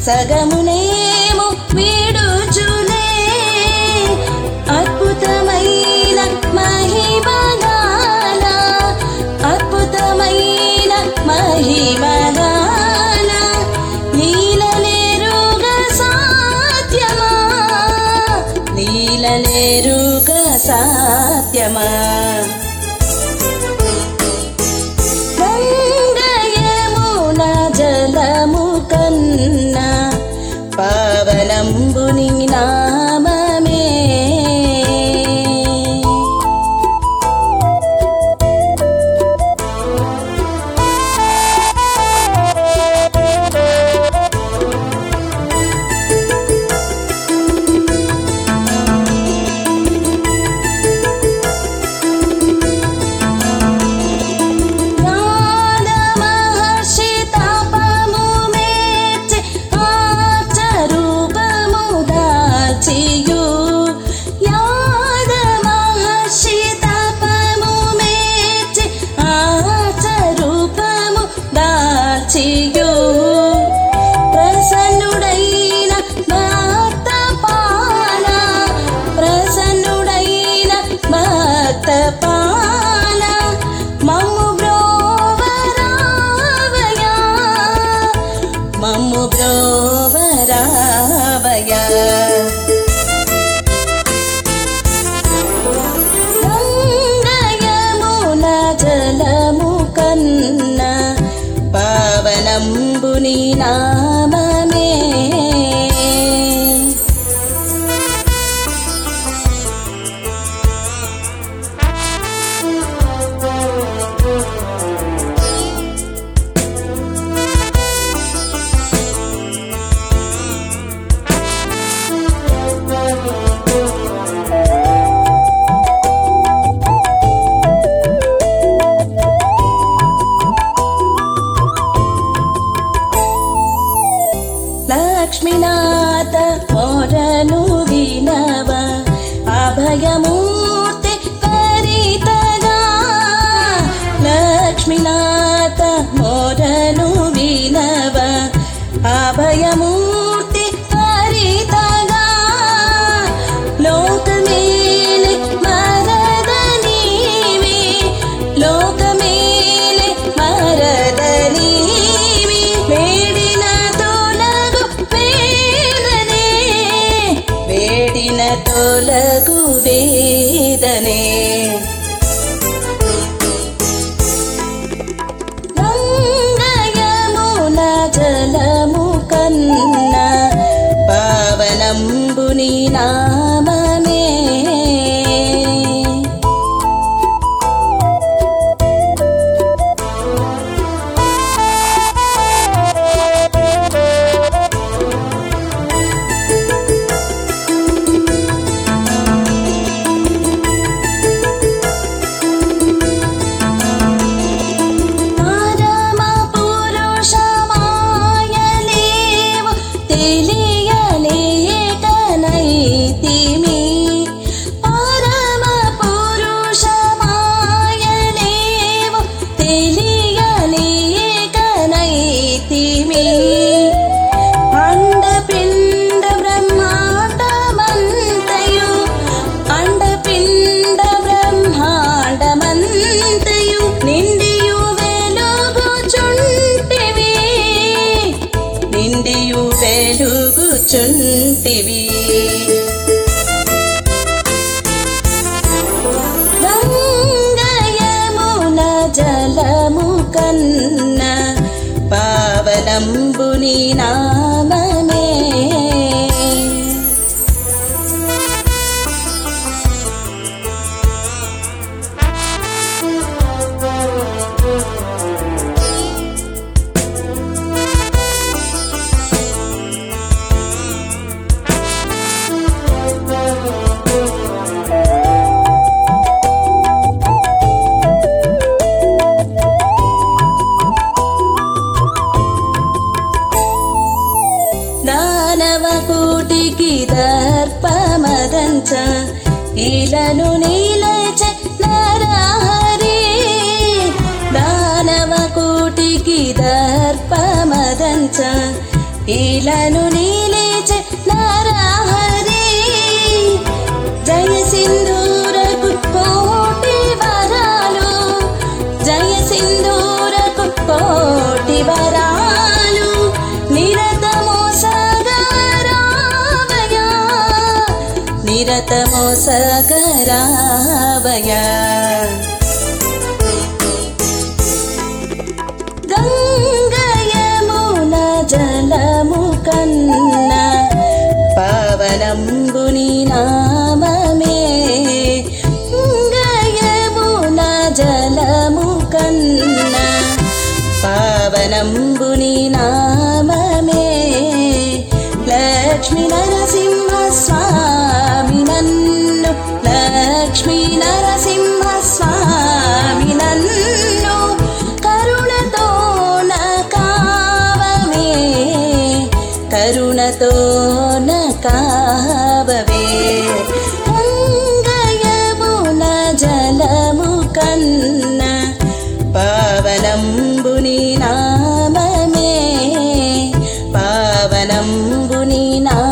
సగమునేమో వీడుచులే అద్భుతమైన మహిమగాల అద్భుతమైన మహిమగాల లీలలేరుగా సాధ్యమా లీలలేరుగా సాధ్యమా గంగయమున జలము కన్నా పావనంబుని నామమే నాద మహర్షి తపము మెచ్చి ఆచరూపము దాల్చియు యాద మహర్షి తపము మెచ్చి ఆచరూపము దాల్చియు ప్రసన్నుడైన భక్త పాల ప్రసన్నుడైన భక్త పాల మమ్ము బ్రోవరావయా మమ్ము బ్రోవరావయా గంగయమున జలము కన్నా పావనంబుని నామమే లక్ష్మీనాథ మొరను వినవ అభయమూర్తి పరితగా లక్ష్మీనాథ మొరను వినవ అభయమూర్తి పరితగా లోకమేలే మరద నీవే లోకమేలే మరద నీవే వేడిన తొలగు వేదనే వేడిన తొలగు వేదనే గంగయమున జలము కన్నా పావనంబుని నామమే పరమ పురుషమాయలేవు తెలియలేకనైతిమి పరమ పురుషమాయలేవు తెలియలేకనైతిమి అండపిండ బ్రహ్మాండమంతయు అండపిండ బ్రహ్మాండమంతయు నిండియు వెలుగుచుంటివి నిండియు వెలుగుచుంటివి గంగయమున జలము కన్నా పావనంబుని నామమే దానవ కోటికి దర్పమదంచ ఇలను నీలచ నరహరి దానవ కోటికి దర్పమదంచ ఈలను నీలిచే నరహరి జయ సింధూరకు కోటి వరాలు జయ సింధూరకు కోటి వరాలు నిరతమో సగరావయ నిరతమో సగరావయ గంగయమున జలము కన్న పవనంబుని నామమే గంగయమున జలము కన్న పవనంబుని నామమే లక్ష్మీ నరసింహ స్వామి నన్ను లక్ష్మీ నరసింహ స్వామి నన్ను కరుణతో నకావమే కరుణతో నకావవే గంగయమున జలము కన్న పావనంబుని నామమే పావనంబుని నా